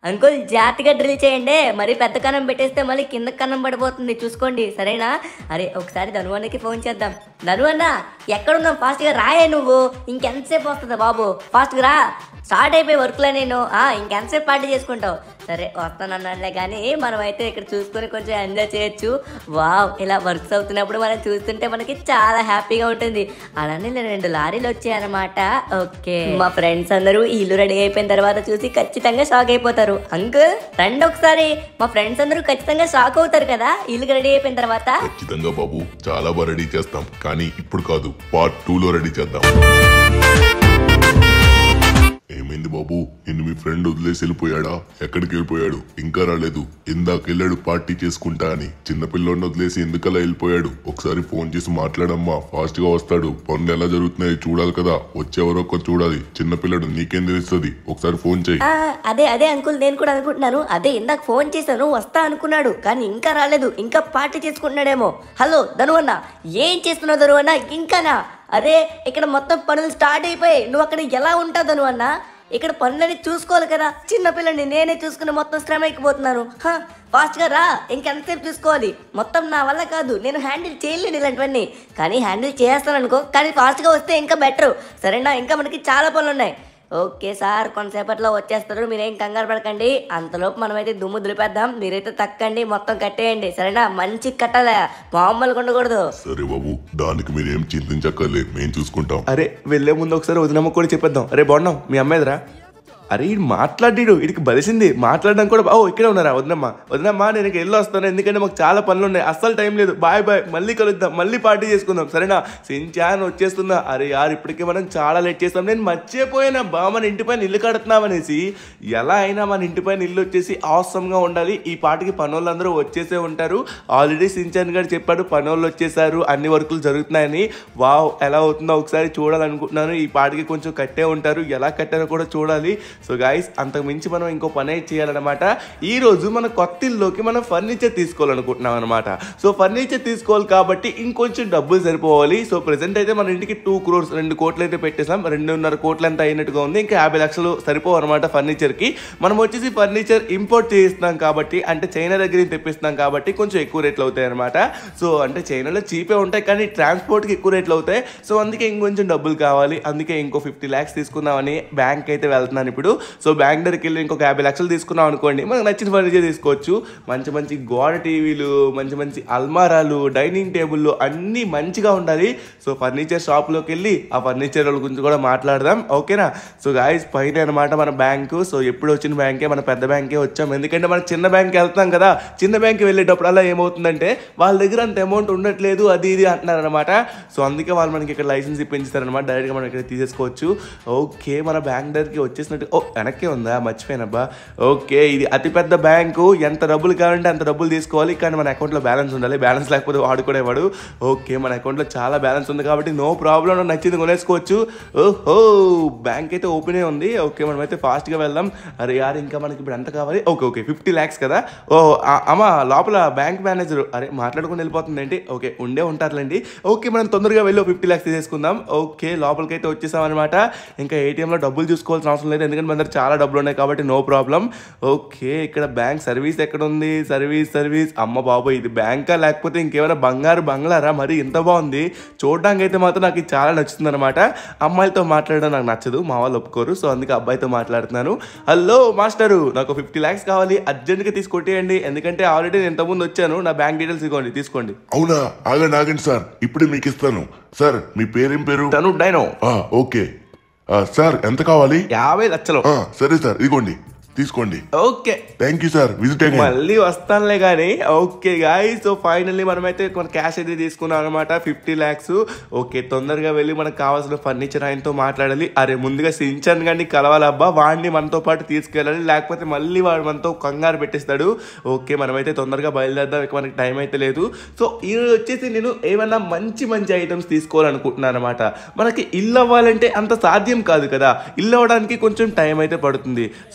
Uncle జాగ్రత్తగా drill చేయండి మరి పెద్ద కన్నం పెట్టేస్తే మళ్ళీ కింద కన్నం పడిపోతుంది చూసుకోండి సరేనా అరే ఒకసారి ధనువన్నకి ఫోన్ చేద్దాం ధనువన్న ఎక్కడున్నావు ఫాస్ట్గా రాయే నువ్వు ఇంకెంతసేపు వస్తుందా బాబు ఫాస్ట్గా రా స్టార్ట్ అయిపోయి వర్క్లో నేను ఆ, ఇంకెంతసేపు పార్టీ చేసుకుంటావు సరే వస్తానన్నట్లే కానీ మనం అయితే ఇక్కడ చూసుకొని కొంచెం ఎంజాయ్ చేయొచ్చు వావ్ ఇలా వర్క్స్ అవుతున్నప్పుడు మనం చూస్తుంటే మనకి చాలా హ్యాపీగా ఉంటుంది అలానే నేను రెండు లారీలు వచ్చాయన్నమాట ఓకే మా ఫ్రెండ్స్ అందరూ ఈ ఇల్లు రెడీ అయిపోయిన తర్వాత చూసి ఖచ్చితంగా షాక్ అయిపోతారు అంకుల్ రండి ఒకసారి మా ఫ్రెండ్స్ అందరూ ఖచ్చితంగా షాక్ అవుతారు కదా ఇల్లు రెడీ అయిపోయిన తర్వాత ఖచ్చితంగా బాబు చాలా బాగా రెడీ చేస్తాం కానీ ఇప్పుడు కాదు పార్ట్ టూ లో రెడీ చేద్దాం ఏమైంది బాబు నిన్ను మీ ఫ్రెండ్ వదిలేసి వెళ్ళిపోయాడా ఎక్కడికి వెళ్ళిపోయాడు ఇంకా రాలేదు ఇందాక వెళ్ళాడు పార్టీ చేసుకుంటా అని చిన్నపిల్లోడిని వదిలేసి ఎందుకలా వెళ్ళిపోయాడు ఒకసారి ఫోన్ చేసి మాట్లాడమ్మా ఫాస్ట్ గా వస్తాడు పనులు ఎలా జరుగుతున్నాయి చూడాలి కదా వచ్చేవరో ఒకరు చూడాలి చిన్నపిల్లడు నీకేం తెలుస్తుంది ఒకసారి ఫోన్ చేయి ఆ, అదే అదే అంకుల్ నేను కూడా అనుకుంటున్నాను అదే ఇందాక ఫోన్ చేశాను వస్తా అనుకున్నాడు కానీ ఇంకా రాలేదు ఇంకా పార్టీ చేసుకుంటున్నాడేమో హలో ధనువన్న ఏం చేస్తున్నావు ధనువన్న ఇంకానా అరే ఇక్కడ మొత్తం పనులు స్టార్ట్ అయిపోయాయి నువ్వు అక్కడ ఎలా ఉంటావు ధనువన్న ఇక్కడ పనులని చూసుకోవాలి కదా చిన్నపిల్లని నేనే చూసుకుని మొత్తం శ్రమ ఎక్కిపోతున్నాను హ, ఫాస్ట్గా రా ఇంకెంతసేపు చూసుకోవాలి మొత్తం నా వల్ల కాదు నేను హ్యాండిల్ చేయలేను ఇలాంటివన్నీ కానీ హ్యాండిల్ చేస్తాను అనుకో కానీ ఫాస్ట్గా వస్తే ఇంకా బెటర్ సరేనా ఇంకా మనకి చాలా పనులు ఉన్నాయి ఓకే సార్ కొంతసేపట్లో వచ్చేస్తారు మీరేం కంగారు పడకండి అంతలోపు మనమైతే దుమ్ము దులిపేద్దాం మీరైతే తక్కండి మొత్తం కట్టేయండి సరేనా మంచి కట్టాలి మామూలుగా ఉండకూడదు సరే బాబు దానికి మీరేం చింతించక్కర్లేదు మేము చూసుకుంటాం అరే వెళ్ళే ముందు ఒకసారి వదినమ్మ కూడా చెప్పేద్దాం అరే బాగున్నాం మీ అమ్మాయిదిరా అరే ఈడు మాట్లాడాడు వీడికి బలిసింది మాట్లాడడం కూడా ఓ ఇక్కడే ఉన్నారా వదినమ్మ వదినమ్మ నేను ఇక వెళ్ళి వస్తాను ఎందుకంటే మాకు చాలా పనులు ఉన్నాయి అస్సలు టైం లేదు బాయ్ బాయ్ మళ్ళీ కలుద్దాం మళ్ళీ పార్టీ చేసుకుందాం సరేనా సించాన్ వచ్చేస్తుందా అరే యార్ ఇప్పటికే మనం చాలా లేట్ చేస్తాం నేను మర్చిపోయినా బా మన ఇంటి పైన ఇల్లు కడుతున్నామనేసి ఎలా అయినా మన ఇంటి పైన ఇల్లు వచ్చేసి అవసరంగా ఉండాలి ఈ పాటికి పనోళ్ళందరూ వచ్చేసే ఉంటారు ఆల్రెడీ సించాన్ గారు చెప్పాడు పనోళ్ళు వచ్చేసారు అన్ని వర్కులు జరుగుతున్నాయని వావ్ ఎలా అవుతుందో ఒకసారి చూడాలనుకుంటున్నాను ఈ పాటికి కొంచెం కట్టే ఉంటారు ఎలా కట్టారో కూడా చూడాలి సో గాయస్ అంతకు మించి మనం ఇంకో పని అయితే చేయాలన్నమాట ఈ రోజు మన కొత్త ఇల్లులోకి మనం ఫర్నిచర్ తీసుకోవాలనుకుంటున్నాం అనమాట సో ఫర్నిచర్ తీసుకోవాలి కాబట్టి ఇంకొంచెం డబ్బులు సరిపోవాలి సో ప్రెసెంట్ అయితే మన ఇంటికి టూ క్రోర్స్ రెండు కోట్లు అయితే పెట్టేసాం రెండున్నర కోట్లు ఎంత అయినట్టుగా ఉంది ఇంకా యాభై లక్షలు సరిపోవు అనమాట ఫర్నిచర్కి మనం వచ్చేసి ఫర్నిచర్ ఇంపోర్ట్ చేయిస్తున్నాం కాబట్టి అంటే చైనా దగ్గర నుంచి తెప్పిస్తున్నాం కాబట్టి కొంచెం ఎక్కువ రేట్లు అవుతాయి అనమాట సో అంటే చైనాలో చీపే ఉంటాయి కానీ ట్రాన్స్పోర్ట్కి ఎక్కువ రేట్లు అవుతాయి సో అందుకే ఇంకొంచెం డబ్బులు కావాలి అందుకే ఇంకో ఫిఫ్టీ ల్యాక్స్ తీసుకుందామని బ్యాంక్ అయితే వెళ్తున్నాను ఇప్పుడు సో బ్యాంక్ దగ్గరికి వెళ్ళి ఇంకొక యాభై లక్షలు తీసుకున్నాం అనుకోండి మనకు నచ్చిన ఫర్నిచర్ తీసుకోవచ్చు మంచి మంచి గోడ టీవీలు మంచి మంచి అల్మారాలు డైనింగ్ టేబుల్లు అన్నీ మంచిగా ఉండాలి సో ఫర్నిచర్ షాప్లోకి వెళ్ళి ఆ ఫర్నిచర్ వాళ్ళ గురించి కూడా మాట్లాడదాం ఓకేనా సో గాయస్ పైన అనమాట మన బ్యాంకు సో ఎప్పుడు వచ్చిన బ్యాంకే మన పెద్ద బ్యాంకే వచ్చాం ఎందుకంటే మనం చిన్న బ్యాంక్కి వెళ్తాం కదా చిన్న బ్యాంక్కి వెళ్ళేటప్పుడు అలా ఏమవుతుందంటే వాళ్ళ దగ్గర అంత అమౌంట్ ఉండట్లేదు అది ఇది అంటున్నారు అనమాట సో అందుకే వాళ్ళు మనకి ఇక్కడ లైసెన్స్ ఇప్పించారనమాట డైరెక్ట్గా మనం ఇక్కడ తీసేసుకోవచ్చు ఓకే మన బ్యాంక్ దగ్గరికి వచ్చేసినట్టు ఓ వెనక్కే ఉందా మర్చిపోయానబ్బా ఓకే ఇది అతిపెద్ద బ్యాంకు ఎంత డబ్బులు కావాలంటే అంత డబ్బులు తీసుకోవాలి కానీ మన అకౌంట్లో బ్యాలెన్స్ ఉండాలి బ్యాలెన్స్ లేకపోతే వాడుకునేవాడు ఓకే మన అకౌంట్లో చాలా బ్యాలెన్స్ ఉంది కాబట్టి నో ప్రాబ్లం నచ్చింది కొనేసుకోవచ్చు ఓహో బ్యాంక్ అయితే ఓపెన్ ఉంది ఓకే మనం అయితే ఫాస్ట్గా వెళ్దాం అరే యార్ ఇంకా మనకి ఇప్పుడు ఎంత కావాలి ఓకే ఓకే ఫిఫ్టీ ల్యాక్స్ కదా ఓ ఆ- అమ్మ లోపల బ్యాంక్ మేనేజర్ అరే మాట్లాడుకుని వెళ్ళిపోతుంది ఏంటి ఓకే ఉండే ఉంటారులేండి ఓకే మనం తొందరగా వెళ్ళి ఫిఫ్టీ ల్యాక్స్ తీసేసుకుందాం ఓకే లోపలికి అయితే వచ్చేసాం అనమాట ఇంకా ఏటీఎంలో డబ్బులు చూసుకోవాల్సిన అవసరం లేదు ఎందుకంటే మన దగ్గర చాలా డబ్బులు ఉన్నాయి కాబట్టి నో ప్రాబ్లం ఓకే ఇక్కడ బ్యాంక్ సర్వీస్ ఎక్కడ ఉంది సర్వీస్ సర్వీస్ అమ్మ బాబు ఇది బ్యాంకా లేకపోతే ఇంకేమైనా బంగారు బంగ్లారా మరి ఇంత బాగుంది చూడడానికి అయితే మాత్రం నాకు ఇది చాలా నచ్చుతుంది అనమాట అమ్మాయిలతో మాట్లాడడం నాకు నచ్చదు మా వాళ్ళు ఒప్పుకోరు సో అందుకే అబ్బాయితో మాట్లాడుతున్నాను హలో మాస్టరు నాకు ఫిఫ్టీ ల్యాక్స్ కావాలి అర్జెంట్గా తీసుకొట్టేయండి ఎందుకంటే ఆల్రెడీ నేను ఇంతకుముందు వచ్చాను నా బ్యాంక్ డీటెయిల్స్ ఇవ్వండి తీసుకోండి అవునా ఆగండి ఆగండి సార్ ఇప్పుడే మీకు ఇస్తాను సార్ మీ పేరేం పేరు తను డైనో ఆ, ఓకే ఆ, సార్ ఎంత కావాలి యాభై లక్షలు ఆ, సరే సార్ ఇదిగోండి తీసుకోండి okay thank you sir visit అయ్యండి మళ్ళీ వస్తానులే కానీ ఓకే గాయ్ సో ఫైనల్లీ మనమైతే మన క్యాష్ అయితే తీసుకున్నాం అనమాట ఫిఫ్టీ ల్యాక్స్ ఓకే తొందరగా వెళ్ళి మనకు కావాల్సిన ఫర్నిచర్ ఆయనతో మాట్లాడాలి అరే ముందుగా సించన్ గాని కలవాలబ్బా వాడిని మనతో పాటు తీసుకెళ్ళాలి లేకపోతే మళ్ళీ వాడు మనతో కంగారు పెట్టేస్తాడు ఓకే మనమైతే తొందరగా బయలుదేరదాం ఇక మనకి టైం అయితే లేదు సో ఈరోజు వచ్చేసి నేను ఏమన్నా మంచి మంచి ఐటమ్స్ తీసుకోవాలనుకుంటున్నాను అనమాట మనకి ఇల్లు అవ్వాలంటే అంత సాధ్యం కాదు కదా ఇల్లు అవ్వడానికి కొంచెం టైం అయితే పడుతుంది సో ఆ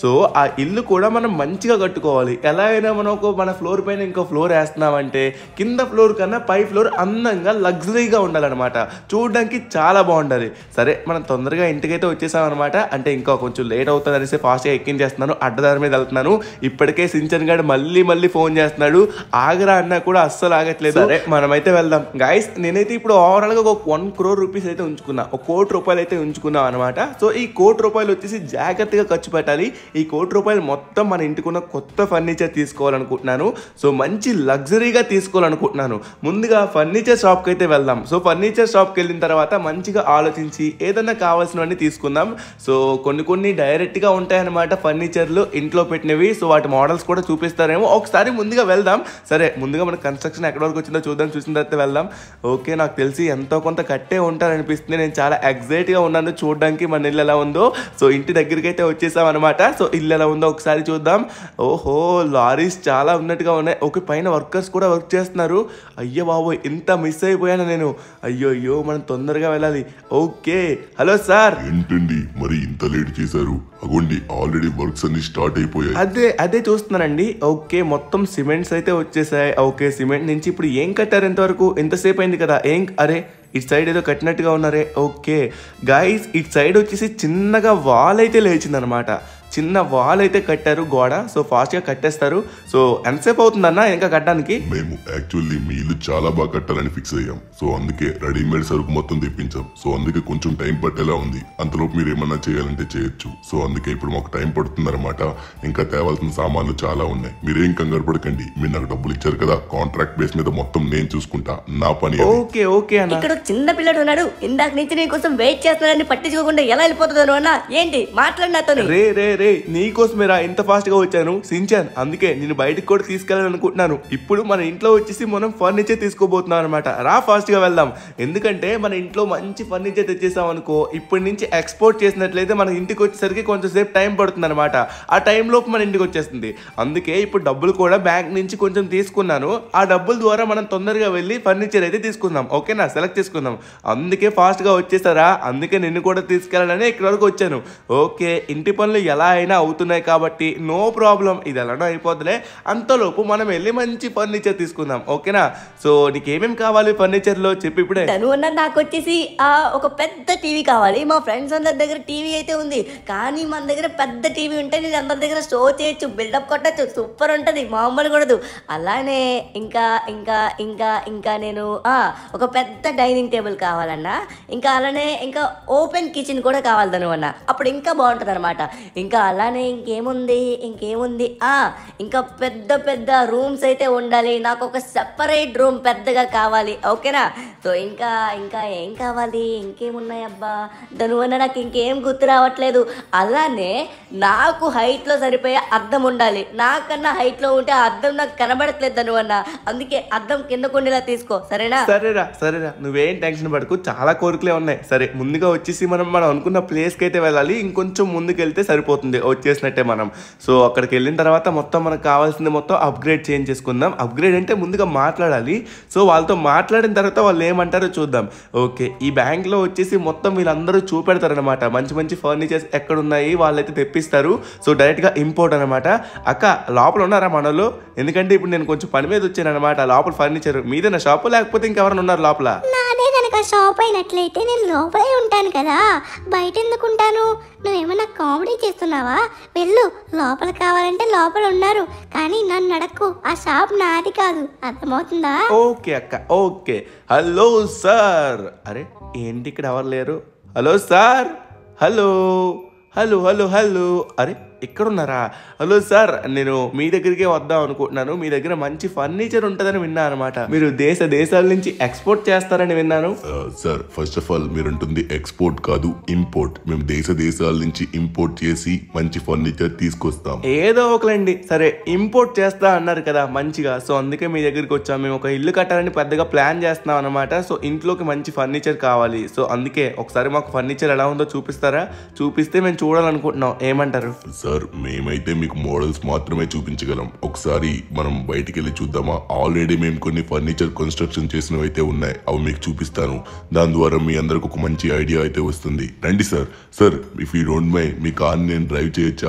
ఇల్లు కూడా మనం మంచిగా కట్టుకోవాలి ఎలా అయినా మనం ఒక మన ఫ్లోర్ పైన ఇంకో ఫ్లోర్ వేస్తున్నామంటే కింద ఫ్లోర్ కన్నా పై ఫ్లోర్ అందంగా లగ్జరీగా ఉండాలన్నమాట చూడడానికి చాలా బాగుండాలి సరే మనం తొందరగా ఇంటికైతే వచ్చేసాం అనమాట అంటే ఇంకా కొంచెం లేట్ అవుతుంది అనేసి ఫాస్ట్గా ఎక్కించేస్తున్నాను అడ్డదారి మీద వెళ్తున్నాను ఇప్పటికే సించన్ గారు మళ్ళీ మళ్ళీ ఫోన్ చేస్తున్నాడు ఆగరా అన్నా కూడా అస్సలు ఆగట్లేదు సరే మనమైతే వెళ్దాం గాయస్ నేనైతే ఇప్పుడు ఓవరాల్ గా ఒక వన్ క్రోర్ రూపీస్ అయితే ఉంచుకున్నా ఒక కోటి రూపాయలు అయితే ఉంచుకున్నాం అనమాట సో ఈ కోటి రూపాయలు వచ్చేసి జాగ్రత్తగా ఖర్చు పెట్టాలి ఈ కోటి రూపాయలు మొత్తం మన ఇంటికున్న కొత్త ఫర్నిచర్ తీసుకోవాలనుకుంటున్నాను సో మంచి లగ్జరీగా తీసుకోవాలనుకుంటున్నాను ముందుగా ఫర్నిచర్ షాప్కి అయితే వెళ్దాం సో ఫర్నిచర్ షాప్కి వెళ్ళిన తర్వాత మంచిగా ఆలోచించి ఏదన్నా కావాల్సినవన్నీ తీసుకుందాం సో కొన్ని కొన్ని డైరెక్ట్గా ఉంటాయన్నమాట ఫర్నిచర్లు ఇంట్లో పెట్టినవి సో వాటి మోడల్స్ కూడా చూపిస్తారేమో ఒకసారి ముందుగా వెళ్దాం సరే ముందుగా మన కన్స్ట్రక్షన్ ఎక్కడ వరకు వచ్చిందో చూద్దాం చూసిన తర్వాత వెళ్దాం ఓకే నాకు తెలిసి ఎంతో కొంత కట్టే ఉంటారనిపిస్తుంది నేను చాలా ఎగ్జైట్గా ఉన్నాను చూడడానికి మన ఇల్లు ఎలా ఉందో సో ఇంటి దగ్గరికి అయితే వచ్చేసాం అనమాట సో ఇల్లు ఎలా ఉందో ఒకసారి చూద్దాం ఓహో లారీస్ చాలా ఉన్నట్టుగా ఉన్నాయి ఓకే పైన వర్కర్స్ కూడా వర్క్ చేస్తున్నారు అయ్యో బాబోయ్ ఇంత మిస్ అయిపోయాను నేను అయ్యో అయ్యో మనం తొందరగా వెళ్ళాలి ఓకే హలో సార్ ఏంటండి మరి ఇంత లేట్ చేశారు అగోండి ఆల్రెడీ వర్క్స్ అన్ని స్టార్ట్ అయిపోయాయి అదే అదే చూస్తున్నానండి ఓకే మొత్తం సిమెంట్స్ అయితే వచ్చేసాయి ఓకే సిమెంట్ నుంచి ఇప్పుడు ఏం కట్టారు ఎంతవరకు ఎంతసేపు అయింది కదా ఏం అరే ఇటు సైడ్ ఏదో కట్టినట్టుగా ఉన్నారే ఓకే గాయస్ ఇటు సైడ్ వచ్చేసి చిన్నగా వాల్ అయితే లేచిందనమాట చిన్న వాల్ అయితే కట్టారు గోడ సో ఫాస్ట్గా కట్టేస్తారు సో ఎంతసేపు అవుతుందన్న ఇంకా కట్టడానికి మేము యాక్చువల్లీ మీ ఇల్లు చాలా బాగా కట్టాలని ఫిక్స్ అయ్యాం సో అందుకే రెడీమేడ్ సరుకు మొత్తం తెప్పించాం సో అందుకే కొంచెం టైం పట్టేలా ఉంది అంతలోపు మీరు ఏమన్నా చేయాలంటే చేయొచ్చు సో అందుకే ఇప్పుడు మాకు టైం పడుతుంది అనమాట ఇంకా తేవాల్సిన సామాన్లు చాలా ఉన్నాయి మీరేం కంగారు పడకండి మీరు నాకు డబ్బులు ఇచ్చారు కదా కాంట్రాక్ట్ బేస్ మీద మొత్తం నేను చూసుకుంటా నా పని అది. ఓకే ఓకే అన్న ఇక్కడ ఒక చిన్న పిల్లడు ఉన్నాడు ఇందాక నుంచి నీ కోసం వెయిట్ చేస్తున్నాడని పట్టించుకోకుండా ఎలా వెళ్ళిపోతున్నాను అన్న ఏంటి మాట్లాడి నాతోని రే రే రే నీకోసమేరా ఇంత ఫాస్ట్ గా వచ్చాను సించాన్ అందుకే నేను బయటికి కూడా తీసుకెళ్ళాలనుకుంటున్నాను ఇప్పుడు మన ఇంట్లో వచ్చేసి మనం ఫర్నిచర్ తీసుకోబోతున్నాం అనమాట రా ఫాస్ట్ గా వెళ్దాం ఎందుకంటే మన ఇంట్లో మంచి ఫర్నిచర్ తెచ్చేసాం అనుకో ఇప్పటి నుంచి ఎక్స్పోర్ట్ చేసినట్లయితే మన ఇంటికి వచ్చేసరికి కొంచెం సేపు టైం పడుతుంది అనమాట ఆ టైం లోపు మన ఇంటికి వచ్చేస్తుంది అందుకే ఇప్పుడు డబ్బులు కూడా బ్యాంక్ నుంచి కొంచెం తీసుకున్నాను ఆ డబ్బుల ద్వారా మనం తొందరగా వెళ్ళి ఫర్నిచర్ అయితే తీసుకుందాం ఓకేనా సెలెక్ట్ చేసుకుందాం అందుకే ఫాస్ట్ గా వచ్చేసారా అందుకే నిన్ను కూడా తీసుకెళ్ళాలని ఇక్కడ వరకు వచ్చాను ఓకే ఇంటి పనులు ఎలా అయినా అవుతున్నాయి కాబట్టి నో ప్రాబ్లం ఇది ఎలానో అయిపోతులే అంతలోపు మనం వెళ్ళి మంచి ఫర్నిచర్ తీసుకుందాం ఓకేనా సో నీకేమేం కావాలి ఫర్నిచర్ లో చెప్పి ఇప్పుడే తను అన్న నాకు వచ్చేసి ఆ ఒక పెద్ద టీవీ కావాలి మా ఫ్రెండ్స్ అందరి దగ్గర టీవీ అయితే ఉంది కానీ మన దగ్గర పెద్ద టీవీ ఉంటే నేను అందరి దగ్గర షో చేయొచ్చు బిల్డప్ కొట్టచ్చు సూపర్ ఉంటుంది మామూలు కూడదు అలానే ఇంకా ఇంకా ఇంకా ఇంకా నేను ఆ ఒక పెద్ద డైనింగ్ టేబుల్ కావాలన్నా ఇంకా అలానే ఇంకా ఓపెన్ కిచెన్ కూడా కావాలి తను అన్న అప్పుడు ఇంకా బాగుంటుంది అనమాట ఇంకా అలానే ఇంకేముంది ఇంకేముంది ఆ ఇంకా పెద్ద పెద్ద రూమ్స్ అయితే ఉండాలి నాకు ఒక సెపరేట్ రూమ్ పెద్దగా కావాలి ఓకేనా సో ఇంకా ఇంకా ఏం కావాలి ఇంకేమున్నాయి అబ్బా దానివల్ల నాకు ఇంకేం గుర్తు రావట్లేదు అలానే నాకు హైట్లో సరిపోయే అద్దం ఉండాలి నాకన్నా హైట్లో ఉంటే ఆ అద్దం నాకు కనబడట్లేదు దానివల్ల అందుకే అద్దం కింద కొండేలా తీసుకో సరేనా సరేరా సరేరా నువ్వేం టెన్షన్ పడకు చాలా కోరికలే ఉన్నాయి సరే ముందుగా వచ్చేసి మనం మనం అనుకున్న ప్లేస్కి అయితే వెళ్ళాలి ఇంకొంచెం ముందుకు వెళ్తే సరిపోతుంది వచ్చేసినట్టే మనం సో అక్కడికి వెళ్ళిన తర్వాత మొత్తం మనకు కావాల్సింది మొత్తం అప్గ్రేడ్ చేంజ్ చేసుకుందాం అప్గ్రేడ్ అంటే ముందుగా మాట్లాడాలి సో వాళ్ళతో మాట్లాడిన తర్వాత వాళ్ళు ఏమంటారో చూద్దాం ఓకే ఈ బ్యాంక్లో వచ్చేసి మొత్తం వీళ్ళందరూ చూపెడతారనమాట మంచి మంచి ఫర్నిచర్స్ ఎక్కడ ఉన్నాయి వాళ్ళైతే తెప్పిస్తారు సో డైరెక్ట్గా ఇంపోర్ట్ అనమాట అక్క లోపల ఉన్నారా మనలో ఎందుకంటే ఇప్పుడు నేను కొంచెం పని మీద వచ్చాను అనమాట లోపల ఫర్నిచర్ మీదేనా షాపు లేకపోతే ఇంకెవరైనా ఉన్నారు లోపల నాదే కనుక షాప్ అయినట్లయితే నేను లోపలే ఉంటాను కదా బయట ఎందుకు ఉంటాను నువ్వేమన్నా కామెడీ చేస్తున్నావా వెళ్ళు లోపల కావాలంటే లోపల ఉన్నారు కానీ నన్ను అడక్కు ఆ షాప్ నాది కాదు అర్థమవుతుందా ఓకే అక్క ఓకే హలో సార్ అరే ఏంటి ఇక్కడ ఎవరు లేరు hello sir hello hello hello hello అరే ఇక్కడ ఉన్నారా హలో సార్ నేను మీ దగ్గరికే వద్దాం అనుకుంటున్నాను మీ దగ్గర మంచి ఫర్నిచర్ ఉంటుందని విన్నాను అనమాట మీరు దేశ దేశాల నుంచి ఎక్స్పోర్ట్ చేస్తారని విన్నాను ఆ, సార్ ఫస్ట్ ఆఫ్ ఆల్ మీరు అంటుంది ఎక్స్పోర్ట్ కాదు ఇంపోర్ట్ మేము దేశ దేశాల నుంచి ఇంపోర్ట్ చేసి మంచి ఫర్నిచర్ తీసుకొస్తాం ఏదో ఒకలండి సరే ఇంపోర్ట్ చేస్తా అన్నారు కదా మంచిగా సో అందుకే మీ దగ్గరికి వచ్చాం మేము ఒక ఇల్లు కట్టాలని పెద్దగా ప్లాన్ చేస్తున్నాం అనమాట సో ఇంట్లోకి మంచి ఫర్నిచర్ కావాలి సో అందుకే ఒకసారి మాకు ఫర్నిచర్ ఎలా ఉందో చూపిస్తారా చూపిస్తే మేము చూడాలనుకుంటున్నాం ఏమంటారు సార్ మేమైతే మీకు మోడల్స్ మాత్రమే చూపించగలం ఒకసారి మనం బయటికి వెళ్ళి చూద్దామా ఆల్రెడీ మేము కొన్ని ఫర్నిచర్ కన్స్ట్రక్షన్ చేసినవి అయితే ఉన్నాయి అవి మీకు చూపిస్తాను దాని ద్వారా మీ అందరికి ఒక మంచి ఐడియా అయితే వస్తుంది రండి sir sir if you don't mind మీ కార్ నేను డ్రైవ్ చేయొచ్చా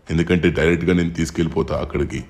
ఎందుకంటే డైరెక్ట్ గా నేను తీసుకెళ్లిపోతా అక్కడికి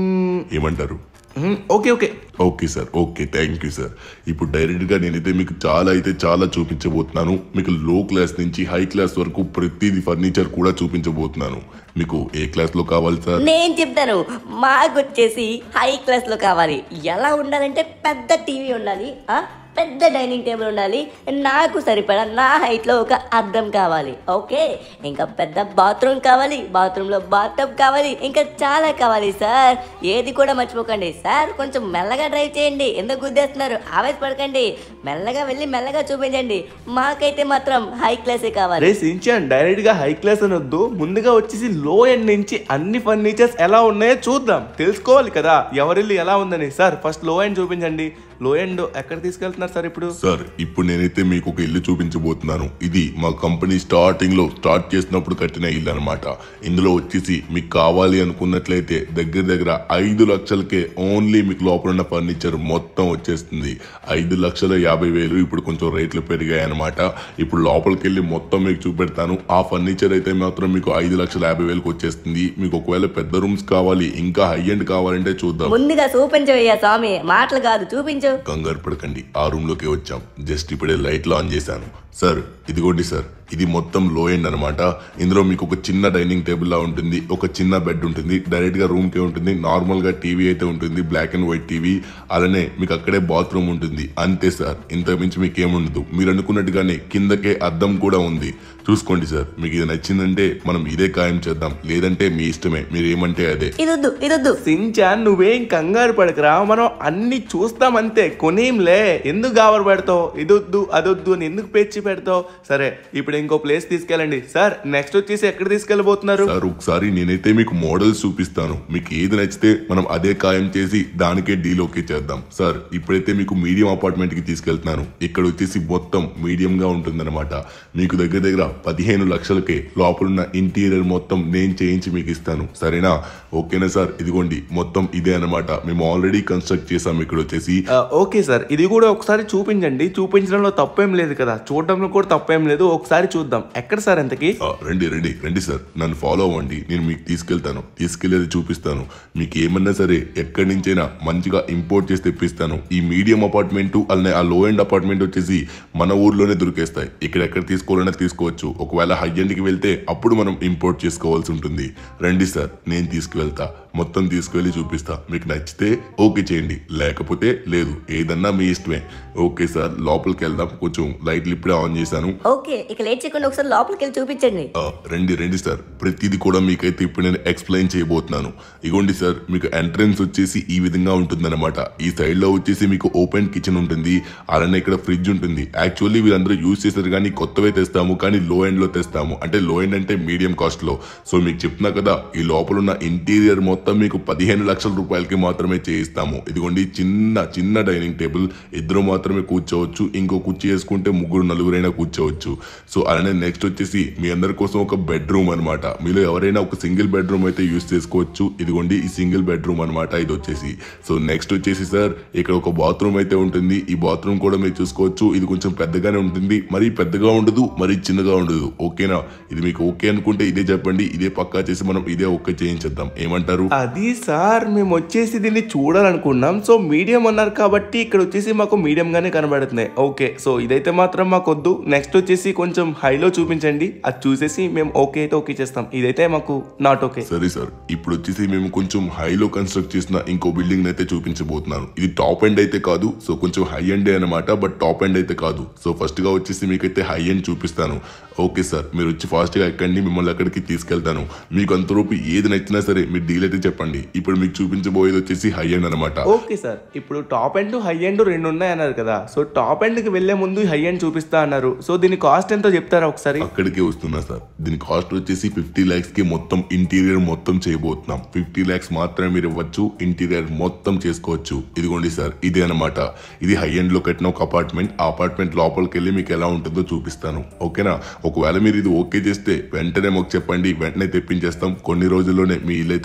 ఏమంటారు hmm, okay okay okay sir okay thank you sir ఇప్పుడు డైరెక్ట్ గా నేనైతే మీకు చాలా అయితే చాలా చూపించబోతున్నాను మీకు లో క్లాస్ నుంచి హై క్లాస్ వరకు ప్రతిదీ ఫర్నిచర్ కూడా చూపించబోతున్నాను మీకు ఏ క్లాస్ లో కావాలి సార్ నేను చెప్తాను మాకు వచ్చేసి హై క్లాస్ లో కావాలి ఎలా ఉండాలంటే పెద్ద టీవీ ఉండాలి ఆ పెద్ద డైనింగ్ టేబుల్ ఉండాలి నాకు సరిపడా నా హైట్ లో ఒక అద్దం కావాలి ఓకే ఇంకా పెద్ద బాత్రూమ్ కావాలి బాత్రూమ్ లో బాత్టబ్ కావాలి ఇంకా చాలా కావాలి సార్ ఏది కూడా మర్చిపోకండి సార్ కొంచెం మెల్లగా డ్రైవ్ చేయండి ఎందుకు గుద్దేస్తున్నారు ఆవేశపడకండి మెల్లగా వెళ్ళి మెల్లగా చూపించండి మాకైతే మాత్రం హై క్లాసే కావాలి రే సించాన్ డైరెక్ట్ గా హై క్లాస్ అనొద్దు ముందుగా వచ్చేసి లో ఎండ్ నుంచి అన్ని ఫర్నిచర్స్ ఎలా ఉన్నాయో చూద్దాం తెలుసుకోవాలి కదా ఎవరిల్లు ఎలా ఉందని సార్ ఫస్ట్ లో ఎండ్ చూపించండి లో ఎండ్ ఎక్కడ తీసుకెళ్తున్నారు సార్ ఇప్పుడు సార్ ఇప్పుడు నేనైతే మీకు ఒక ఇల్లు చూపించబోతున్నాను ఇది మా కంపెనీ స్టార్టింగ్ లో స్టార్ట్ చేసినప్పుడు కట్టిన ఇల్లు అనమాట ఇందులో వచ్చేసి మీకు కావాలి అనుకున్నట్లయితే దగ్గర దగ్గర ఐదు లక్షలకే ఓన్లీ మీకు లోపల ఉన్న ఫర్నిచర్ మొత్తం వచ్చేస్తుంది ఐదు లక్షల యాభై వేలు ఇప్పుడు కొంచెం రేట్లు పెరిగాయి అనమాట ఇప్పుడు లోపలికి వెళ్ళి మొత్తం మీకు చూపెడతాను ఆ ఫర్నిచర్ అయితే మాత్రం మీకు ఐదు లక్షల యాభై వేలకు వచ్చేస్తుంది మీకు ఒకవేళ పెద్ద రూమ్స్ కావాలి ఇంకా హై ఎండ్ కావాలంటే చూద్దాం ముందుగా చూపించవయ్యా స్వామి మాటలు కాదు చూపించు కంగారు పడకండి ఆ రూమ్ లోకి వచ్చాం జస్ట్ ఇప్పుడే లైట్లు ఆన్ చేశాను సార్ ఇదిగోండి సార్ ఇది మొత్తం లో ఎండ్ అనమాట ఇందులో మీకు ఒక చిన్న డైనింగ్ టేబుల్ లా ఉంటుంది ఒక చిన్న బెడ్ ఉంటుంది డైరెక్ట్ గా రూమ్ కి ఉంటుంది నార్మల్ గా టీవీ అయితే ఉంటుంది బ్లాక్ అండ్ వైట్ టీవీ అలానే మీకు అక్కడే బాత్రూమ్ ఉంటుంది అంతే సార్ ఇంత మించి మీకు ఏముండదు మీరు అనుకున్నట్టుగానే కిందకే అద్దం కూడా ఉంది చూసుకోండి సార్ మీకు ఇది నచ్చిందంటే మనం ఇదే ఖాయం చేద్దాం లేదంటే మీ ఇష్టమే మీరు ఏమంటే అదే ఇదొద్దు ఇదొద్దు సించాన్ నువ్వేం కంగారు పడకరా మనం అన్ని చూస్తామంతే కొనేంలే ఎందుకు గాబరు పెడతావు ఇదొద్దు అదొద్దు అని ఎందుకు పేర్చి పెడతావు సరే ఇప్పుడు ఇంకో ప్లేస్ తీసుకెళ్ళండి సార్ నెక్స్ట్ వచ్చేసి ఎక్కడ తీసుకెళ్ళబోతున్నారు సార్ ఒకసారి నేనైతే మీకు మోడల్స్ చూపిస్తాను మీకు ఏది నచ్చితే మనం అదే ఖాయం చేసి దానికే డీల్ ఓకే చేద్దాం సార్ ఇప్పుడైతే మీకు మీడియం అపార్ట్మెంట్ కి తీసుకెళ్తున్నాను ఇక్కడ వచ్చేసి మొత్తం మీడియం గా ఉంటుందన్నమాట మీకు దగ్గర దగ్గర పదిహేను లక్షలకే లోపలున్న ఇంటీరియర్ మొత్తం నేను చేయించి మీకు ఇస్తాను సరేనా ఓకేనా సార్ ఇదిగోండి మొత్తం ఇదే అన్నమాట మేము ఆల్రెడీ కన్స్ట్రక్ట్ చేసాం ఇక్కడ వచ్చేసి ఆ, ఓకే సార్ ఇది కూడా ఒకసారి చూపించండి చూపించడంలో తప్పేం లేదు కదా చూడడంలో కూడా తప్పేం లేదు ఒకసారి చూద్దాం ఎక్కడ సార్ ఎంతకి ఆ, రండి రండి రండి సార్ నన్ను ఫాలో అవ్వండి నేను మీకు తీసుకెళ్తాను తీసుకెళ్లేది చూపిస్తాను మీకు ఏమన్నా సరే ఎక్కడి నుంచైనా మంచిగా ఇంపోర్ట్ చేసి తెప్పిస్తాను ఈ మీడియం అపార్ట్మెంట్ అలానే ఆ లో ఎండ్ అపార్ట్మెంట్ వచ్చేసి మన ఊర్లోనే దొరికేస్తాయి ఇక్కడ ఎక్కడ తీసుకోవాలన్నా తీసుకోవచ్చు ఒకవేళ హై ఎండ్కి వెళ్తే అప్పుడు మనం ఇంపోర్ట్ చేసుకోవాల్సి ఉంటుంది రండి సార్ నేను తీసుకువెళ్తా మొత్తం తీసుకువెళ్ళి చూపిస్తా మీకు నచ్చితే ఓకే చేయండి లేకపోతే లేదు ఏదన్నా మీ ఇష్టమే ఓకే సార్ లోపలికి వెళ్దాం కొంచెం లైట్లు ఇప్పుడే ఆన్ చేశాను ఓకే ఇక లేట్ చేయకుండా ఒకసారి లోపలికి వెళ్ళి చూపించండి ఆ, రండి రండి సార్ ప్రతిదీ కూడా మీకైతే ఇప్పుడు నేను ఎక్స్ప్లెయిన్ చేయబోతున్నాను ఇగోండి సార్ మీకు ఎంట్రన్స్ వచ్చేసి ఈ విధంగా ఉంటుందన్నమాట ఈ సైడ్ లో వచ్చేసి మీకు ఓపెన్ కిచెన్ ఉంటుంది అలానే ఇక్కడ ఫ్రిడ్జ్ ఉంటుంది యాక్చువల్లీ వీళ్ళందరూ యూజ్ చేశారు కానీ కొత్తవే తెస్తాము కానీ లో ఎండ్ లో తెస్తాము అంటే లో ఎండ్ అంటే మీడియం కాస్ట్ లో సో మీకు చెప్తున్నా కదా ఈ లోపల ఉన్న ఇంటీరియర్ మొత్తం మీకు పదిహేను లక్షల రూపాయలకి మాత్రమే చేయిస్తాము ఇదిగోండి చిన్న చిన్న డైనింగ్ టేబుల్ ఇద్దరు మాత్రమే కూర్చోవచ్చు ఇంకో కుర్చీ వేసుకుంటే ముగ్గురు నలుగురైనా కూర్చోవచ్చు సో అలానే నెక్స్ట్ వచ్చేసి మీ అందరి కోసం ఒక బెడ్రూమ్ అన్నమాట మీలో ఎవరైనా ఒక సింగిల్ బెడ్రూమ్ అయితే యూస్ చేసుకోవచ్చు ఇదిగోండి ఈ సింగిల్ బెడ్రూమ్ అన్నమాట ఇది వచ్చేసి సో నెక్స్ట్ వచ్చేసి సార్ ఇక్కడ ఒక బాత్రూమ్ అయితే ఉంటుంది ఈ బాత్రూమ్ కూడా మీరు చూసుకోవచ్చు ఇది కొంచెం పెద్దగానే ఉంటుంది మరీ పెద్దగా ఉండదు మరీ చిన్నగా ఉండదు ఓకేనా ఇది మీకు ఓకే అనుకుంటే ఇదే చెప్పండి ఇదే పక్కా చేసి మనం ఇదే ఓకే చేయించేద్దాం ఏమంటారు అది సార్ మేము వచ్చేసి దీన్ని చూడాలనుకున్నాం సో మీడియం అన్నారు కాబట్టి ఇక్కడ వచ్చేసి మాకు మీడియం గానే కనబడుతున్నాయి ఓకే సో ఇదైతే మాత్రం మాకు వద్దు నెక్స్ట్ వచ్చేసి కొంచెం హైలో చూపించండి అది చూసేసి మేము ఓకే అయితే ఓకే చేస్తాం ఇదైతే మాకు నాట్ ఓకే సరే సార్ ఇప్పుడు వచ్చేసి మేము కొంచెం హైలో కన్స్ట్రక్ట్ చేసిన ఇంకో బిల్డింగ్ అయితే చూపించబోతున్నాను ఇది టాప్ ఎండ్ అయితే కాదు సో కొంచెం హై ఎండ్ అనమాట బట్ టాప్ ఎండ్ అయితే కాదు సో ఫస్ట్ గా వచ్చేసి మీకైతే హై ఎండ్ చూపిస్తాను ఓకే సార్ మీరు వచ్చి ఫాస్ట్ గా ఎక్కండి మిమ్మల్ని అక్కడికి తీసుకెళ్తాను మీకు అంతరూపు ఏది నచ్చినా సరే మీరు డీల్ అయితే చెప్పండి ఇప్పుడు మీకు చూపించబోయేది వచ్చేసి హై ఎండ్ అనమాట ఓకే సార్ ఇప్పుడు టాప్ ఎండ్ హై ఎండ్ రెండు ఉన్నాయి అన్నారు కదా సో టాప్ ఎండ్ కి వెళ్లే ముందు హై ఎండ్ చూపిస్తా అన్నారు సో దీని కాస్ట్ ఎంతో చెప్తారా ఒకసారి అక్కడికే వస్తున్నా సార్ దీని కాస్ట్ వచ్చేసి ఫిఫ్టీ ల్యాక్స్ కి మొత్తం ఇంటీరియర్ మొత్తం చేయబోతున్నాం ఫిఫ్టీ ల్యాక్స్ మాత్రమే మీరు ఇవ్వచ్చు ఇంటీరియర్ మొత్తం చేసుకోవచ్చు ఇదిగోండి సార్ ఇదే అనమాట ఇది హై ఎండ్ లో కట్టిన ఒక అపార్ట్మెంట్ ఆ అపార్ట్మెంట్ లోపలికి వెళ్ళి మీకు ఎలా ఉంటుందో చూపిస్తాను ఓకేనా ఒకవేళ మీరు ఇది ఓకే చేస్తే వెంటనే మాకు చెప్పండి వెంటనే తెప్పించేస్తాం కొన్ని రోజుల్లోనే మీ ఇల్లు అయితే కంప్లీట్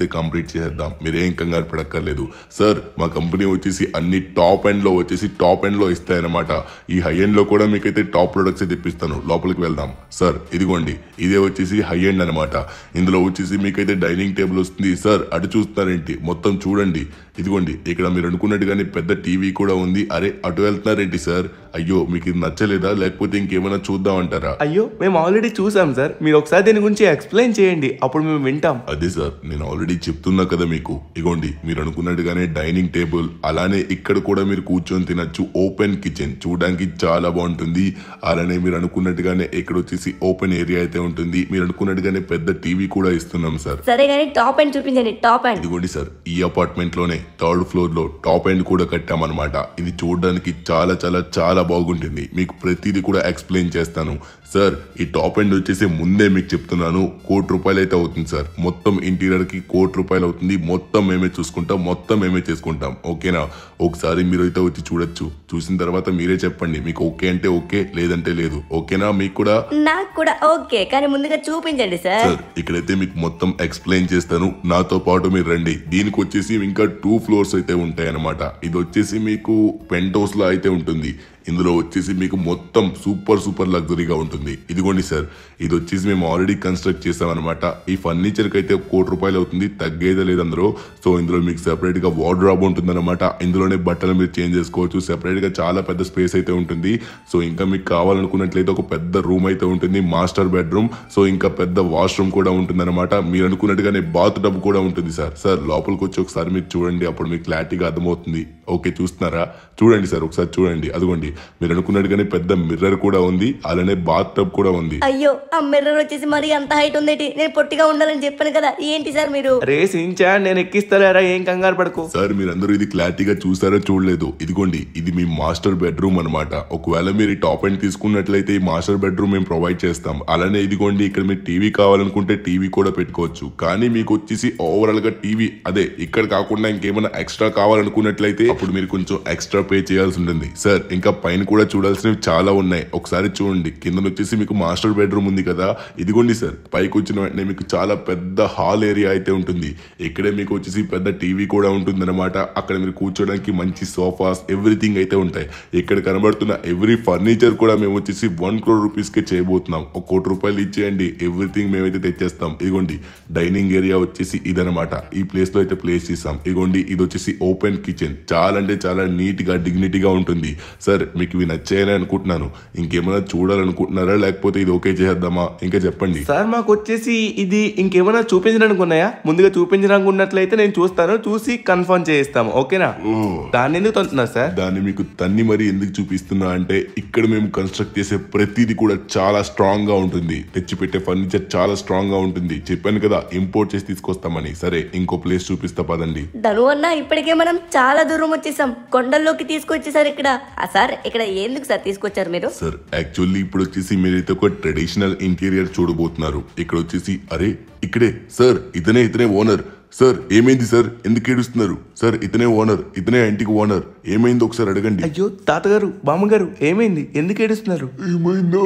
కంప్లీట్ చేద్దాం మీరేం కంగారు పడక్కర్లేదు సార్ మా కంపెనీ వచ్చేసి అన్ని టాప్ ఎండ్ లో వచ్చేసి టాప్ ఎండ్ లో ఇస్తాయన్నమాట ఈ హై ఎండ్ లో కూడా మీకైతే టాప్ ప్రొడక్ట్స్ అయితే ఇప్పిస్తాను లోపలికి వెళ్దాం సార్ ఇదిగోండి ఇదే వచ్చేసి హై ఎండ్ అనమాట ఇందులో వచ్చేసి మీకైతే డైనింగ్ టేబుల్ వస్తుంది సార్ అటు చూస్తున్నారేంటి మొత్తం చూడండి ఇదిగోండి ఇక్కడ మీరు అనుకున్నట్టుగానే పెద్ద టీవీ కూడా ఉంది అరే అటు వెళ్తున్నారేంటి సార్ అయ్యో మీకు ఇది నచ్చలేదా లేకపోతే ఇంకేమైనా చూద్దామంటారా అయ్యో మేము ఆల్రెడీ చూసాం సార్ మీరు ఒకసారి దీని గురించి ఎక్స్ప్లెయిన్ చేయండి అప్పుడు మేము వింటాం అదే సార్ నేను ఆల్రెడీ చెప్తున్నా కదా మీకు ఇగోండి మీరు అనుకున్నట్టుగానే డైనింగ్ టేబుల్ అలానే ఇక్కడ కూడా మీరు కూర్చొని తినచ్చు ఓపెన్ కిచెన్ చూడడానికి చాలా బాగుంటుంది అలానే మీరు అనుకున్నట్టుగానే ఇక్కడ వచ్చేసి ఓపెన్ ఏరియా అయితే ఉంటుంది మీరు అనుకున్నట్టుగానే పెద్ద టీవీ కూడా ఇస్తున్నాం సార్ సరే కానీ టాప్ అండ్ చూపించండి టాప్ అండ్ ఇదిగోండి సార్ ఈ అపార్ట్మెంట్ లోనే థర్డ్ ఫ్లోర్ లో టాప్ ఎండ్ కూడా కట్టామన్నమాట ఇది చూడడానికి చాలా చాలా చాలా బాగుంటుంది మీకు ప్రతిదీ కూడా ఎక్స్ప్లెయిన్ చేస్తాను సార్ ఈ టాప్ ఎండ్ వచ్చేసి ముందే మీకు చెప్తున్నాను కోటి రూపాయలు అయితే అవుతుంది సార్ మొత్తం ఇంటీరియర్ కి కోటి రూపాయలు అవుతుంది మొత్తం మేమే చూసుకుంటాం మొత్తం మేమే చేసుకుంటాం ఓకేనా ఒకసారి మీరు అయితే వచ్చి చూడొచ్చు చూసిన తర్వాత మీరే చెప్పండి మీకు ఓకే అంటే ఓకే లేదంటే లేదు ఓకేనా మీకు కూడా నాకు కూడా ఓకే కానీ ముందుగా చూపించండి సార్ సార్ ఇక్కడైతే మీకు మొత్తం ఎక్స్ప్లెయిన్ చేస్తాను నాతో పాటు మీరు రండి దీనికి వచ్చేసి ఇంకా టూ ఫ్లోర్స్ అయితే ఉంటాయి అన్నమాట ఇది వచ్చేసి మీకు పెంట్ హౌస్ లో అయితే ఉంటుంది ఇందులో వచ్చేసి మీకు మొత్తం సూపర్ సూపర్ లగ్జరీగా ఉంటుంది ఇదిగోండి సార్ ఇది వచ్చేసి మేము ఆల్రెడీ కన్స్ట్రక్ట్ చేసామన్నమాట ఈ ఫర్నిచర్ కి అయితే ఒక కోటి రూపాయలు అవుతుంది తగ్గేదే లేదు అందులో సో ఇందులో మీకు సెపరేట్ గా వార్డ్రాబ్ ఉంటుందన్నమాట ఇందులోనే బట్టలు మీరు చేంజ్ చేసుకోవచ్చు సెపరేట్ గా చాలా పెద్ద స్పేస్ అయితే ఉంటుంది సో ఇంకా మీకు కావాలనుకున్నట్లయితే ఒక పెద్ద రూమ్ అయితే ఉంటుంది మాస్టర్ బెడ్రూమ్ సో ఇంకా పెద్ద వాష్రూమ్ కూడా ఉంటుందన్నమాట మీరు అనుకున్నట్టుగానే బాత్ టబ్ కూడా ఉంటుంది సార్ సార్ లోపలికి వచ్చి ఒకసారి మీరు చూడండి అప్పుడు మీకు క్లారిటీగా అర్థమవుతుంది ఓకే చూస్తున్నారా చూడండి సార్ ఒకసారి చూడండి అదిగోండి మీరు అనుకున్నట్టుగానే పెద్ద మిర్రర్ కూడా ఉంది అలానే బాత్ టబ్ కూడా ఉంది అయ్యో ఆ మిర్రర్ వచ్చేసి మరి అంత హైట్ ఉందేటి నేను పొట్టిగా ఉండాలని చెప్పాను కదా ఏంటి సార్ మీరు రే సించా నేను ఎక్కిస్తారా ఏం కంగారు పడకు సార్ మీరందరూ ఇది క్లారిటీగా చూసారో చూడలేదు ఇదిగోండి ఇది మీ మాస్టర్ బెడ్రూమ్ అన్నమాట ఒకవేళ మీరు ఈ టాప్ ఎండ్ తీసుకున్నట్లయితే ఈ మాస్టర్ బెడ్రూమ్ మేము ప్రొవైడ్ చేస్తాం అలానే ఇదిగోండి ఇక్కడ మీరు టీవీ కావాలనుకుంటే టీవీ కూడా పెట్టుకోవచ్చు కానీ మీకు వచ్చేసి ఓవరాల్ గా టీవీ అదే ఇక్కడ కాకుండా ఇంకేమైనా ఎక్స్ట్రా కావాలనుకున్నట్లయితే అప్పుడు మీరు కొంచెం ఎక్స్ట్రా పే చేయాల్సి ఉంటుంది సార్ ఇంకా పైన కూడా చూడాల్సినవి చాలా ఉన్నాయి ఒకసారి చూడండి కింద వచ్చేసి మీకు మాస్టర్ బెడ్రూమ్ ఉంది కదా ఇదిగోండి సార్ పైకి వచ్చిన వెంటనే మీకు చాలా పెద్ద హాల్ ఏరియా అయితే ఉంటుంది ఇక్కడే మీకు వచ్చేసి పెద్ద టీవీ కూడా ఉంటుంది అక్కడ మీరు కూర్చోడానికి మంచి సోఫాస్ ఎవ్రీథింగ్ అయితే ఉంటాయి ఇక్కడ కనబడుతున్న ఎవ్రీ ఫర్నిచర్ కూడా మేము వచ్చేసి వన్ క్రోర్ రూపీస్ కే చేయబోతున్నాం ఒక కోటి రూపాయలు ఇచ్చేయండి ఎవ్రీథింగ్ మేమైతే తెచ్చేస్తాం ఇదిగోండి డైనింగ్ ఏరియా వచ్చేసి ఇదనమాట ఈ ప్లేస్ లో అయితే ప్లేస్ చేస్తాం ఇదిగోండి ఇది వచ్చేసి ఓపెన్ కిచెన్ చాలా అంటే చాలా నీట్ గా డిగ్నిటీగా ఉంటుంది సార్ మీకు ఇవి నచ్చాయని అనుకుంటున్నాను ఇంకేమైనా చూడాలనుకుంటున్నారా లేకపోతే ఇది ఓకే చేద్దామా ఇంకా చెప్పండి సార్ మాకు వచ్చేసి ఇది ఇంకేమైనా చూపించడానికి ఉన్నాయా ముందుగా చూపించడానికి ఉన్నట్లయితే నేను చూస్తాను చూసి కన్ఫర్మ్ చేయిస్తాము ఓకేనా దాన్ని ఎందుకు తంటున్నారు సార్ దాన్ని మీకు తన్ని మరి ఎందుకు చూపిస్తున్నా అంటే ఇక్కడ మేము కన్స్ట్రక్ట్ చేసే ప్రతిదీ కూడా చాలా స్ట్రాంగ్ గా ఉంటుంది తెచ్చిపెట్టే ఫర్నిచర్ చాలా స్ట్రాంగ్ గా ఉంటుంది చెప్పాను కదా ఇంపోర్ట్ చేసి తీసుకొస్తామని సరే ఇంకో ప్లేస్ చూపిస్తా పదండి ధను అన్న ఇప్పటికే మనం చాలా దూరం వచ్చేసాం కొండల్లోకి తీసుకొచ్చేసారు ఇక్కడ ఆ సార్ ఇక్కడ ఎందుకు సార్ తీసుకొచ్చారు మీరు సార్ యాక్చువల్లీ ఇప్పుడు వచ్చేసి మీరైతే ఒక ట్రెడిషనల్ ఇంటీరియర్ చూడబోతున్నారు ఇక్కడ వచ్చేసి అరే ఇక్కడే సార్ ఇతనే ఇతనే ఓనర్ సార్ ఏమైంది సార్ ఎందుకు ఏడుస్తున్నారు సార్ ఇతనే ఓనర్ ఇతనే ఆ ఇంటికి ఓనర్ ఏమైంది ఒకసారి అడగండి అయ్యో తాతగారు బామ్మగారు ఏమైంది ఎందుకు ఏడుస్తున్నారు ఏమైందా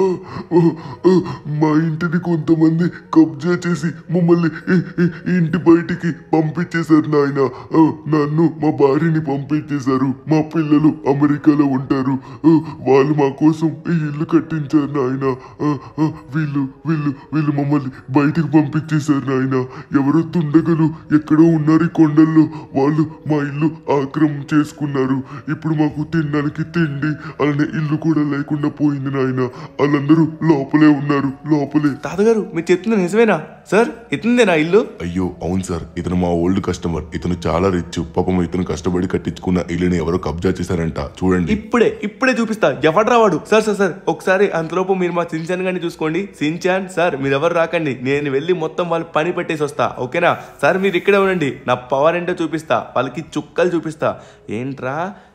మా ఇంటిని కొంతమంది కబ్జా చేసి మమ్మల్ని ఈ- ఈ- ఈ ఇంటి బయటికి పంపించేశారు నాయన నన్ను మా భార్యని పంపించేశారు మా పిల్లలు అమెరికాలో ఉంటారు ఆ, వాళ్ళు మా కోసం ఈ ఇల్లు కట్టించారు నాయన వీళ్ళు వీళ్ళు వీళ్ళు మమ్మల్ని బయటికి పంపించేశారు నాయన ఎవరో దుండగలు ఎక్కడో ఉన్నారు ఈ కొండల్లో వాళ్ళు మా ఇల్లు ఆక్రమం చేసుకున్నారు ఇప్పుడు మాకు తినడానికి తిండి అలానే ఇల్లు కూడా లేకుండా పోయింది నాయన వాళ్ళందరూ లోపలే ఉన్నారు లోపలే తాతగారు మీరు చెప్తుంది నిజమేనా సార్ ఇతందేనా ఇల్లు అయ్యో అవును సార్ ఇతను మా ఓల్డ్ కస్టమర్ ఇతను చాలా రిచ్ పాపం ఇతను కష్టపడి కట్టించుకున్న ఇల్లుని ఎవరో కబ్జా చేశారంట చూడండి ఇప్పుడే ఇప్పుడే చూపిస్తా ఎవడ్రా వాడు సార్ సార్ సార్ ఒకసారి అంతలోపు మీరు మా సించాన్ గారిని చూసుకోండి సించాన్ సార్ మీరు ఎవరు రాకండి నేను వెళ్ళి మొత్తం వాళ్ళు పని పెట్టేసి వస్తా ఓకేనా సార్ మీరు ఇక్కడే ఉండండి నా పవర్ ఏంటో చూపిస్తా వాళ్ళకి చుక్కలు చూపిస్తా ఏంట్రా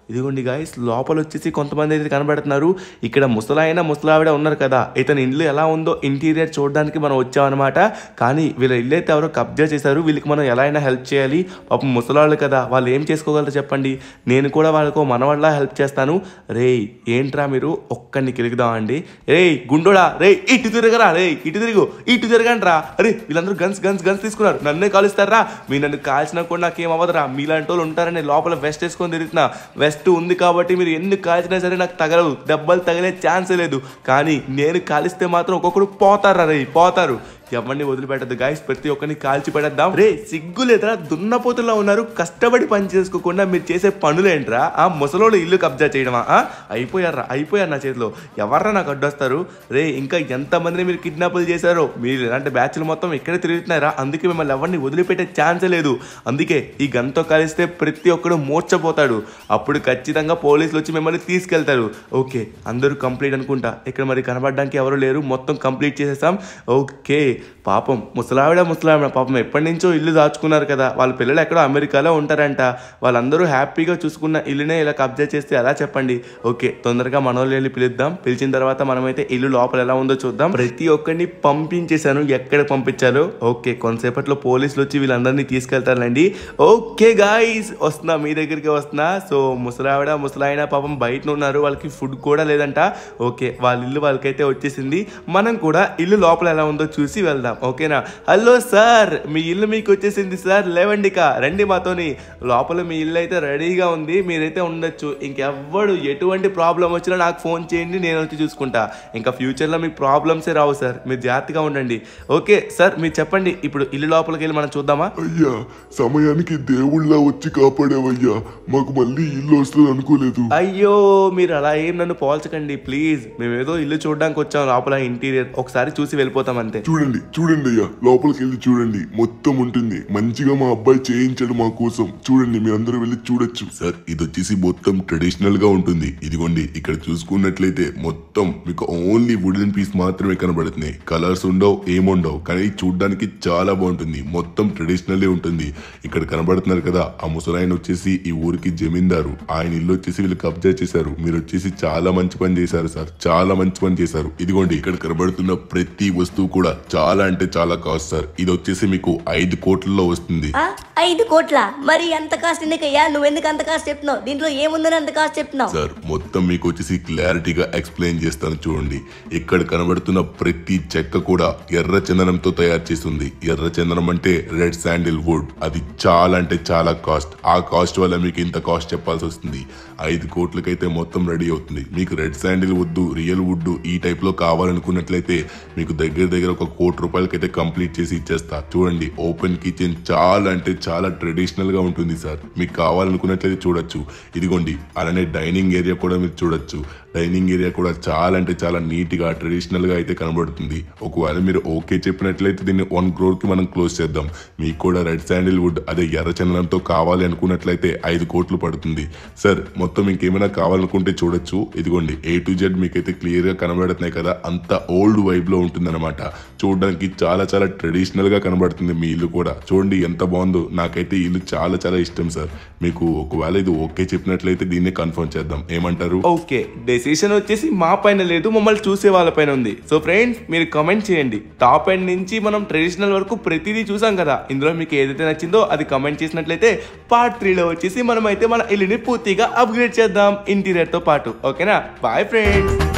ఇదిగోండి గాయస్ లోపల వచ్చేసి కొంతమంది అయితే కనబడుతున్నారు ఇక్కడ ముసలాయన ముసలావిడ ఉన్నారు కదా ఇతని ఇల్లు ఎలా ఉందో ఇంటీరియర్ చూడడానికి మనం వచ్చామన్నమాట కానీ వీళ్ళ ఇల్లు అయితే ఎవరో కబ్జా చేశారు వీళ్ళకి మనం ఎలా అయినా హెల్ప్ చేయాలి పాపం ముసలాళ్ళు కదా వాళ్ళు ఏం చేసుకోగలరు చెప్పండి నేను కూడా వాళ్ళకు మనవాళ్ళ హెల్ప్ చేస్తాను రేయ్ ఏంట్రా మీరు ఒక్కడిని కిలుగుదామండి రేయ్ గుండోడా రే ఇటు తిరగరా రే ఇటు తిరుగు ఇటు తిరగండి రా అరే వీళ్ళందరూ గన్స్ గన్స్ గన్స్ తీసుకున్నారు నన్నే కాలుస్తారా మీ నన్ను కాల్చినా కూడా నాకేం అవ్వదురా మీలాంటి వాళ్ళు ఉంటారని లోపల వెస్ట్ వేసుకొని తిరుగుతున్నా వెస్ట్ ఉంది కాబట్టి మీరు ఎన్ని కాల్చినా సరే నాకు తగలదు దెబ్బలు తగిలే ఛాన్స్ లేదు కానీ నేను కాలిస్తే మాత్రం ఒక్కొక్కడు పోతారా రే పోతారు ఎవరిని వదిలిపెట్టదు గాయస్ ప్రతి ఒక్కరిని కాల్చి పెడద్దాం రే సిగ్గు లేదురా దున్నపోతులా ఉన్నారు కష్టపడి పని చేసుకోకుండా మీరు చేసే పనులేంట్రా ఆ ముసలోళ్ళు ఇల్లు కబ్జా చేయడమా ఆ? అయిపోయారా అయిపోయారు నా చేతిలో ఎవర్రా నాకు అడ్డొస్తారు రే ఇంకా ఎంతమందిని మీరు కిడ్నాపులు చేశారో మీరు ఇలాంటి బ్యాచ్లు మొత్తం ఇక్కడే తిరుగుతున్నారా అందుకే మిమ్మల్ని ఎవరిని వదిలిపెట్టే ఛాన్సే లేదు అందుకే ఈ గన్తో కలిస్తే ప్రతి ఒక్కడు మూర్చపోతాడు అప్పుడు ఖచ్చితంగా పోలీసులు వచ్చి మిమ్మల్ని తీసుకెళ్తారు ఓకే అందరూ కంప్లీట్ అనుకుంటా ఇక్కడ మరి కనబడడానికి ఎవరు లేరు మొత్తం కంప్లీట్ చేసేసాం ఓకే పాపం ముసలావిడ ముసలావిడ పాపం ఎప్పటి నుంచో ఇల్లు దాచుకున్నారు కదా వాళ్ళ పిల్లలు ఎక్కడో అమెరికాలో ఉంటారంట వాళ్ళందరూ హ్యాపీగా చూసుకున్న ఇల్లునే ఇలా కబ్జా చేస్తే ఎలా చెప్పండి ఓకే తొందరగా మనోళ్ళు వెళ్ళి పిలుద్దాం పిలిచిన తర్వాత మనమైతే ఇల్లు లోపల ఎలా ఉందో చూద్దాం ప్రతి ఒక్కరిని పంపించేశాను ఎక్కడ పంపించాలో ఓకే కొంతసేపట్లో పోలీసులు వచ్చి వీళ్ళందరినీ తీసుకెళ్తారండి ఓకే గాయస్ వస్తున్నా మీ దగ్గరికి వస్తున్నా సో ముసలావిడ ముసలాయన పాపం బయట ఉన్నారు వాళ్ళకి ఫుడ్ కూడా లేదంట ఓకే వాళ్ళ ఇల్లు వాళ్ళకైతే వచ్చేసింది మనం కూడా ఇల్లు లోపల ఎలా ఉందో చూసి వెళ్దాం ఓకేనా హలో సార్ మీ ఇల్లు మీకు వచ్చేసింది సార్ లేవండి ఇక రండి మాతోని లోపల మీ ఇల్లు అయితే రెడీగా ఉంది మీరైతే ఉండొచ్చు ఇంకెవ్వడు ఎటువంటి ప్రాబ్లం వచ్చినా నాకు ఫోన్ చేయండి నేను వచ్చి చూసుకుంటా ఇంకా ఫ్యూచర్లో మీకు ప్రాబ్లమ్సే రావు సార్ మీరు జాగ్రత్తగా ఉండండి ఓకే సార్ మీరు చెప్పండి ఇప్పుడు ఇల్లు లోపలికి వెళ్ళి మనం చూద్దామా అయ్యా సమయానికి దేవుళ్ళ వచ్చి కాపాడేవయ్యా మాకు మళ్ళీ ఇల్లు వస్తుంది అనుకోలేదు అయ్యో మీరు అలా ఏం నన్ను పోల్చకండి ప్లీజ్ మేము ఏదో ఇల్లు చూడడానికి వచ్చాం లోపల ఇంటీరియర్ ఒకసారి చూసి వెళ్ళిపోతాం అంతే చూడండి చూడండి అయ్యా లోపలికి వెళ్ళి చూడండి మొత్తం ఉంటుంది మంచిగా మా అబ్బాయి చేయించాడు మా కోసం చూడండి మీరందరూ వెళ్ళి చూడొచ్చు సార్ ఇది వచ్చేసి మొత్తం ట్రెడిషనల్ గా ఉంటుంది ఇదిగోండి ఇక్కడ చూసుకున్నట్లయితే మొత్తం మీకు ఓన్లీ వుడెన్ పీస్ మాత్రమే కనబడుతున్నాయి కలర్స్ ఉండవు ఏముండవు కానీ చూడడానికి చాలా బాగుంటుంది మొత్తం ట్రెడిషనల్ ఉంటుంది ఇక్కడ కనబడుతున్నారు కదా ఆ ముసలాయన వచ్చేసి ఈ ఊరికి జమీందారు ఆయన ఇల్లు వచ్చేసి వీళ్ళు కబ్జా చేశారు మీరు వచ్చేసి చాలా మంచి పని చేశారు సార్ చాలా మంచి పని చేశారు ఇదిగోండి ఇక్కడ కనబడుతున్న ప్రతి వస్తువు కూడా చాలా అంటే చాలా కాస్ట్ సార్ ఇది వచ్చేసి మీకు ఐదు కోట్లలో వస్తుంది ఆ? ఐదు కోట్ల మరి అంత కాస్ట్ ఎందుకయ్యా నువ్వు ఎందుకు అంత కాస్ట్ చెప్తున్నావు దీంట్లో ఏముందని అంత కాస్ట్ చెప్తున్నావు సార్ మొత్తం మీకు వచ్చేసి క్లారిటీగా ఎక్స్ప్లెయిన్ చేస్తాను చూడండి ఇక్కడ కనబడుతున్న ప్రతి చెక్క కూడా ఎర్ర చందనంతో తయారు చేస్తుంది ఎర్ర చందనం అంటే రెడ్ శాండిల్ వుడ్ అది చాలా అంటే చాలా కాస్ట్ ఆ కాస్ట్ వల్ల మీకు ఇంత కాస్ట్ చెప్పాల్సి వస్తుంది ఐదు కోట్లకైతే మొత్తం రెడీ అవుతుంది మీకు రెడ్ శాండిల్ వద్దు రియల్ వుడ్ ఈ టైప్ లో కావాలనుకున్నట్లయితే మీకు దగ్గర దగ్గర ఒక కోటి రూపాయలకైతే కంప్లీట్ చేసి ఇచ్చేస్తా చూడండి ఓపెన్ కిచెన్ చాలా అంటే చాలా ట్రెడిషనల్ గా ఉంటుంది సార్ మీకు కావాలనుకున్నట్లయితే చూడొచ్చు ఇదిగోండి అలానే డైనింగ్ ఏరియా కూడా మీరు చూడొచ్చు డైనింగ్ ఏరియా కూడా చాలా అంటే చాలా నీట్ గా ట్రెడిషనల్ గా అయితే కనబడుతుంది ఒకవేళ మీరు ఓకే చెప్పినట్లయితే దీన్ని వన్ క్రోర్ కి మనం క్లోజ్ చేద్దాం మీకు కూడా రెడ్ శాండిల్ వుడ్ అదే ఎర్ర చందనంతో కావాలి అనుకున్నట్లయితే ఐదు కోట్లు పడుతుంది సార్ మొత్తం ఇంకేమైనా కావాలనుకుంటే చూడొచ్చు ఇదిగోండి ఏ టు జెడ్ మీకైతే క్లియర్ గా కనబడుతున్నాయి కదా అంత ఓల్డ్ వైబ్ లో ఉంటుంది అనమాట చూడడానికి చాలా చాలా ట్రెడిషనల్ గా కనబడుతుంది మీ ఇల్లు కూడా చూడండి ఎంత బాగుందో నాకైతే ఈ ఇల్లు చాలా చాలా ఇష్టం సార్ మీకు ఒకవేళ ఇది ఓకే చెప్పినట్లయితే దీన్నే కన్ఫర్మ్ చేద్దాం ఏమంటారు ఓకే డెసిషన్ వచ్చేసి మా పైన లేదు మమ్మల్ని చూసే వాళ్ళ పైన ఉంది సో ఫ్రెండ్స్ మీరు కామెంట్ చేయండి టాప్ ఎండ్ నుంచి మనం ట్రెడిషనల్ వరకు ప్రతిదీ చూసాం కదా ఇందులో మీకు ఏదైతే నచ్చిందో అది కామెంట్ చేసినట్లయితే పార్ట్ త్రీలో వచ్చేసి మనం అయితే మన ఇల్లుని పూర్తిగా అప్గ్రేడ్ చేద్దాం ఇంటీరియర్ తో పాటు ఓకేనా బాయ్ ఫ్రెండ్స్